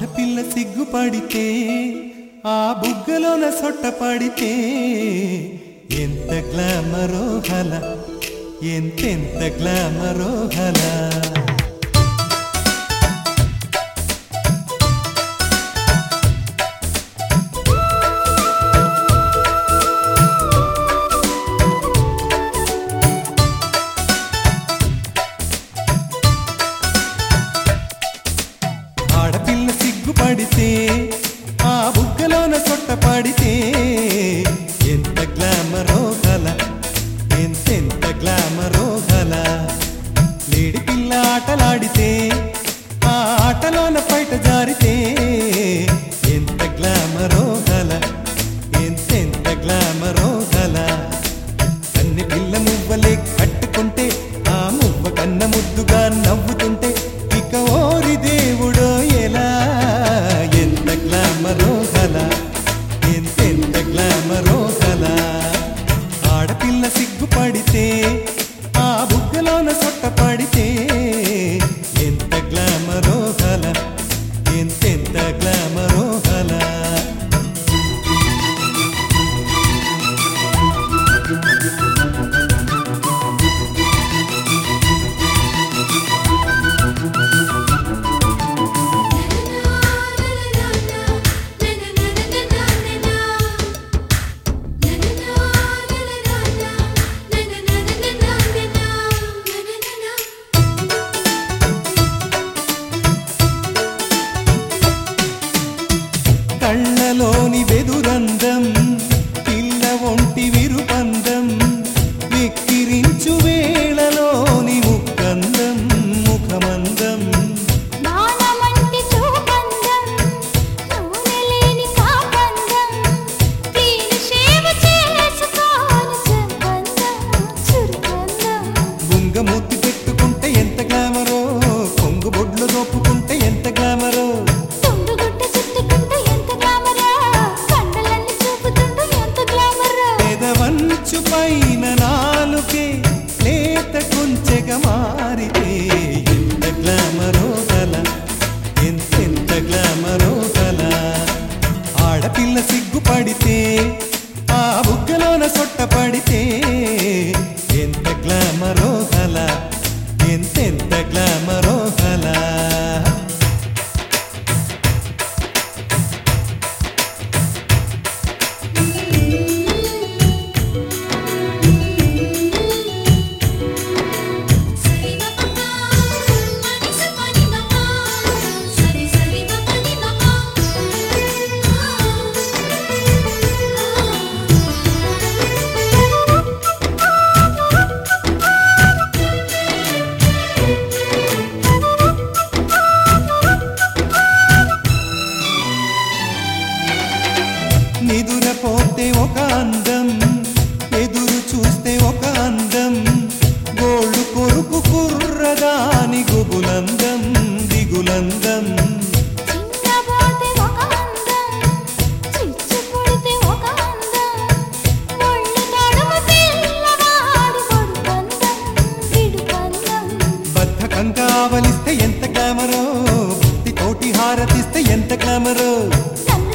ఆడపిల్ల సిగ్గుపడితే ఆ బుగ్గలోన సొట్ట పడితే ఎంత గ్లామరో హల ఎంతెంత గ్లామరో హల ఆడపిల్ల సిగ్గుపడితే ఆ బుగ్గలోన సొట్ట పడితే ఎంత గ్లామరో గల ఎంతెంత గ్లామరో గల లేడి పిల్ల ఆటలాడితే ఆ ఆటలోన బయట జారితే ఎంత గ్లామరో గల ఎంతెంత గ్లామరో గల కన్ని పిల్ల మువ్వలే కట్టుకుంటే ఆ మువ్వ కన్న ముద్దుగా నవ్వుతుంటే ఇక ఓరి దేవుడో ఎలా ఎంత గ్లామరో గల ఎంతెంత గ్లామరో గల ఆడపిల్ల సిగ్గుపడితే ఆ బుగ్గలోన సొట్ట పడితే ఎంత గ్లామరో గల ఎంతెంత గ్లామరో గల కళ్ళలోని వెదురందం పిల్ల ఒంటి విరుపందం వెక్కిరించు వేళలోని ముక్కందం ముఖమందం నానమంటి చూపందం నూనెలేని కాపందం తీని సేవ చేసుకోని సంబంధం చురుకందం బుంగ మూతి పెట్టుకుంటే ఎంత గ్లామరో కొంగు బొడ్లు దోపుకుంటే ఎంత గ్లామరో తుండుగుడ్డ చుట్టుకుంటే ఎంత గ్లామరా కండలన్నీ చూపుతుంటే ఎంత గ్లామరా పెదవంచు పైన నాలుకే లేత కొంచెగా మారితే ఎంత గ్లామరో గల ఎంతెంత గ్లామరో గల ఆడపిల్ల సిగ్గుపడితే ఆ బుగ్గలోన సొట్ట పడితే ఎంత గ్లామరో గల ఎంతెంత గ్లామరో గల సరి మప మని సపని మప సరి సరి మపని మప నిదురపోతే ఒక అందం ఎదురు చూస్తే ఒక అందం గోళ్ళు కొరుకు కుర్రదాని గుబులందం దిగులందం చిన్నబోతే ఒక అందం చిచ్చు పుడితే ఒక అందం ఒళ్ళు తడుము పిల్లవాడి కొడుకందం విడుకందం బద్ధకంగా ఆవలిస్తే ఎంత గ్లామరో భక్తి తోటి హారతిస్తే ఎంత గ్లామరో నన్ను